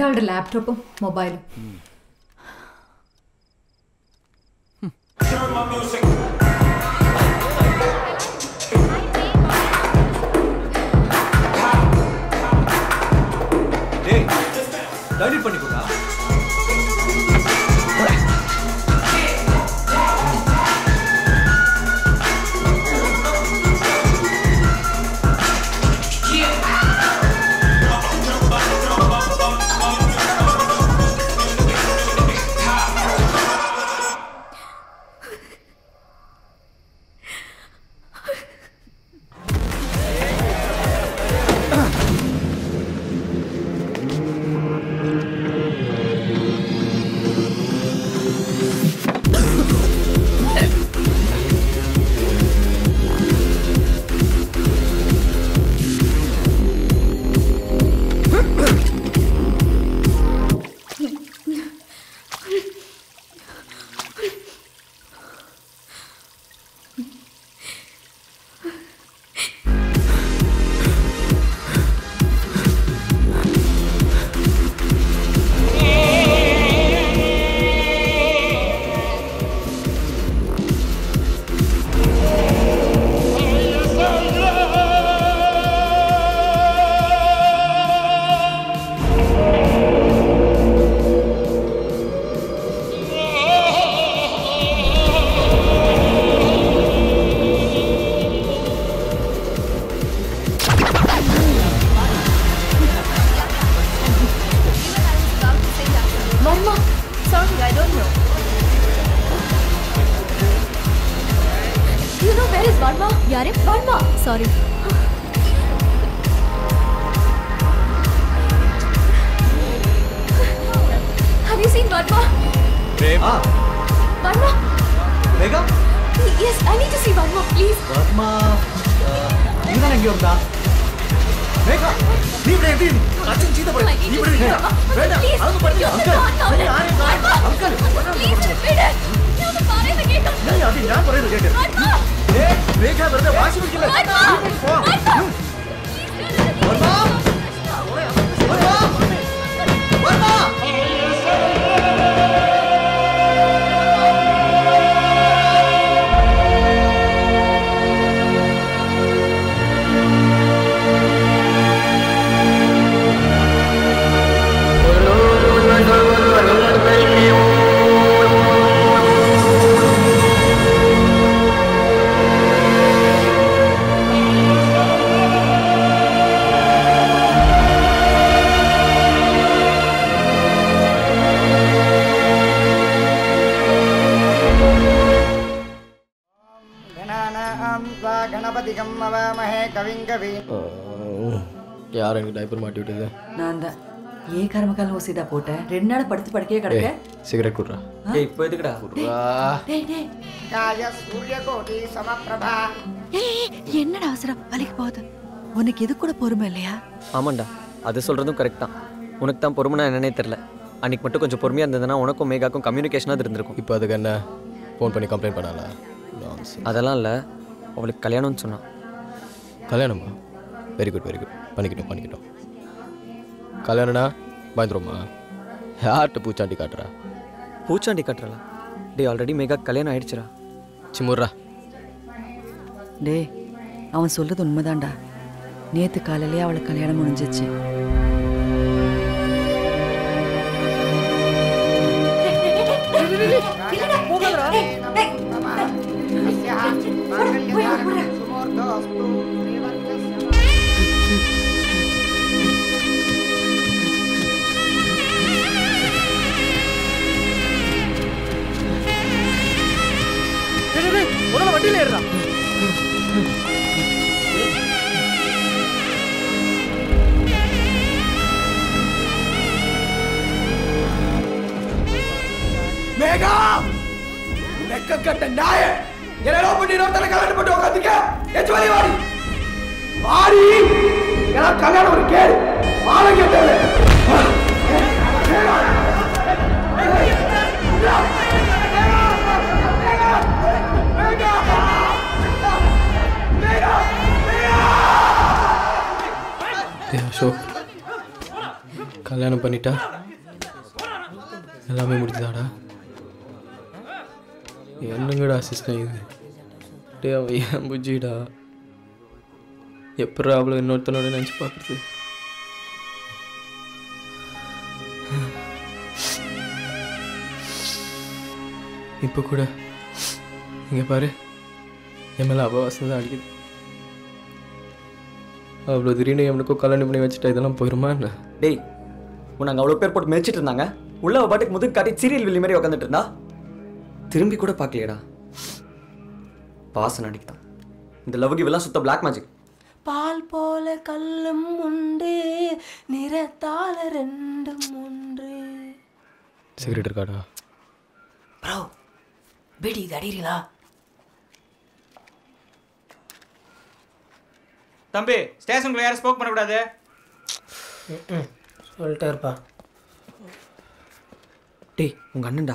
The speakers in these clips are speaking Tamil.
രണ്ടാളുടെ ലാപ്ടോപ്പും മൊബൈലും டேய் டவுன்லோட் பண்ணி கொடுடா Varma, sorry, I don't know. You know where is Varma? யாரே Varma. Sorry. Have you seen Varma? Prem ஆ Varma? Megha Yes, I need to see Varma, please. Varma நீதான் எங்க வந்தா மேகா நீ இப்படி எப்படி அச்சன் சீத போய் நீ இப்படி இருக்க வேண்டாம் Please. அவங்க பண்ணி அங்கிள் நீ யாரே அங்கிள் Please, விடு. ഞാൻ പറയുന്നത് കേട്ടോ. நீ அது ഞാൻ പറയുന്നത് കേക്ക് Varma. ஏய் மேகா வெறுതെ வாசி பிடிக்கல Varma. போ வர்மா வர்மா வர்மா गणानां सा गणपतिगं मवामहे कविं कवीन् யார் எனக்கு டைப்பர் மாட்டி விட்டது நான் தான் ஏன் கர்மகாலம் ஊசிதா போட்டேன் ரெண்டு நாள் படுத்து படுக்கையே கிடக்க சிகரெட் குடுறா ஏய் இப்போ எதுக்குடா குடுறா டேய் டேய் काय सूर्यकोटि समप्रभा ஏய் என்னடா அவசரம் வேலைக்கு போகுது உனக்கு இது கூட பொறுமை இல்லையா ஆமாண்டா அது சொல்கிறதும் கரெக்ட் தான் உனக்கு தான் பொறுமைனா என்னன்னே தெரில அன்னைக்கு மட்டும் கொஞ்சம் பொறுமையாக இருந்ததுன்னா உனக்கும் மேகாக்கும் கம்யூனிகேஷனாக இருந்திருக்கும் இப்போ அதுக்கு என்ன ஃபோன் பண்ணி கம்ப்ளைண்ட் பண்ணால Nonsense. அதெல்லாம் இல்லை அவளுக்கு கல்யாணம்னு சொன்னான் கல்யாணமா வெரி குட் வெரி குட் பண்ணிக்கிட்டோம் பண்ணிக்கிட்டோம் கல்யாணம்னா பயந்துருமா யார்கிட்ட பூச்சாண்டி காட்டுறா பூச்சாண்டி கட்டுறல டே ஆல்ரெடி மேகா கல்யாணம் ஆயிடுச்சுடா சிமுர்ரா டேய் அவன் சொல்றது உண்மைதான்டா நேத்து காலையிலே அவளுக்கு கல்யாணம் முடிஞ்சிச்சு अस्याः माङ्गल्यधारणं सुमुहूर्तोऽस्तु श्रीवत्सस्य முதல்ல வண்டியில ஏறுறா மேகா நெக்க கட்ட நாய என்ன பண்ணி இன்னொருத்தர கல்யாணம் பண்ணி உட்காந்துக்க எச்சு வழி வாடி வாடி ஏன்னா கல்யாணம் ஒரு கேடு வாழை கேட்டது ஏ அசோக் கல்யாணம் பண்ணிட்டா எல்லாமே முடிஞ்சுதாடா என்னங்கடா சிஸ்டம் இது டே அவன் ஏன் புஜ்ஜிடா எப்படா அவ்வளோ இன்னொருத்தனோட நினச்சி பார்க்குறது இப்போ கூட இங்கே பாரு என் மேலே அபவாசம் தான் அடிக்குது அவ்வளோ திடீர்னு எவனுக்கும் கல்யாணம் பண்ணி வச்சுட்டா இதெல்லாம் போயிருமா என்ன டேய் உன்னை அங்கே அவ்வளோ பேர் போட்டு மெச்சிட்டு இருந்தாங்க உள்ள அவ பாட்டுக்கு முதுகு காட்டி சீரியல் வில்லி மாதிரி உட்காந்துட்டு இருந்தா திரும்பி கூட பார்க்கலையடா வாசனை அடிக்குதான் இந்த லவ் கிவ் எல்லாம் சுத்த பிளாக் மேஜிக் பால் போல கல்லும் உண்டு நிறத்தால ரெண்டும் ஒன்று சிகரெட் இருக்காடா ப்ரோ பீடி இது அடிக்கிறீங்களா தம்பி ஸ்டேஷனுக்குள்ள யாரும் ஸ்மோக் பண்ணக்கூடாது சொல்லிட்டே இருப்பா டேய் உங்க அண்ணன்டா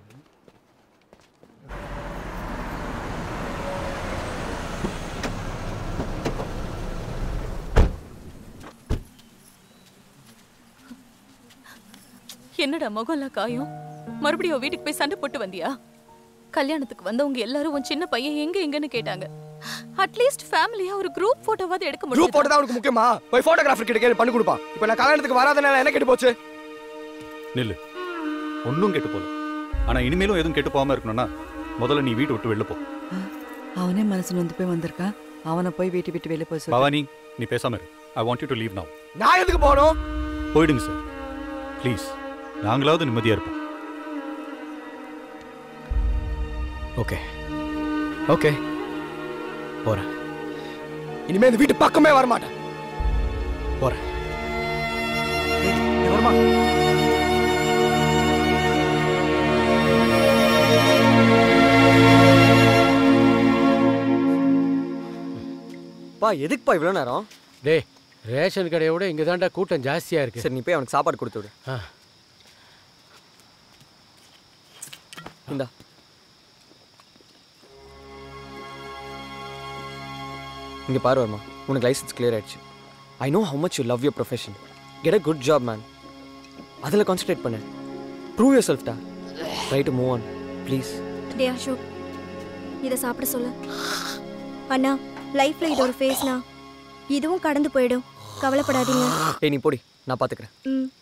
என்னடா முகம்லாம் காயம் மறுபடியும் வீட்டுக்கு போய் சண்டை போட்டு வந்தியா கல்யாணத்துக்கு வந்தவங்க எல்லாரும் உன் சின்ன பையன் எங்க எங்கன்னு கேட்டாங்க அட்லீஸ்ட் ஃபேமிலியா ஒரு குரூப் போட்டோவாது எடுக்க குரூப் முடியும் போட்டோ தான் அவனுக்கு முக்கியமா போய் போட்டோகிராஃபர் கிட்ட கேட்டு பண்ணி கொடுப்பான் இப்போ நான் கல்யாணத்துக்கு வராதனால என்ன கெட்டு போச்சு நில்லு ஒன்றும் கெட்டு போல ஆனால் இனிமேலும் எதுவும் கெட்டு போகாமல் இருக்கணும்னா முதல்ல நீ வீட்டை விட்டு வெளில போ அவனே மனசு நொந்து போய் வந்திருக்கான் அவனை போய் வீட்டு விட்டு வெளியே போய் சொல்லு பவானி நீ பேசாம இரு I want you to leave now நான் எதுக்கு போகணும் போயிடுங்க சார் ப்ளீஸ் நாங்களாவது நிம்மதியாக இருப்போம் ஓகே ஓகே போகிறேன் இனிமே இந்த வீட்டு பக்கமே வர மாட்டேன் போகிறேன் வருமா பா எதுக்குப்பா இவ்வளோ நேரம் டேய் ரேஷன் கடையை விட இங்கே தான்டா கூட்டம் ஜாஸ்தியாக இருக்கு சரி நீ போய் அவனுக்கு சாப்பாடு கொடுத்து விடு ஆ இந்தா இங்கே பாரு வர்மா உனக்கு லைசன்ஸ் clear ஆயிடுச்சு I know how much you love your profession get a good job man அதில் கான்சன்ட்ரேட் பண்ணு ப்ரூவ் யூர் செல்ஃப்டா try to move on please டே அசோக் இதை சாப்பிட சொல்லு அண்ணா லைஃப்ல இது ஒரு ஃபேஸ்னா இதுவும் கடந்து போயிடும் கவலைப்படாதீங்க டேய் நீ போடி நான் பார்த்துக்கிறேன் ம்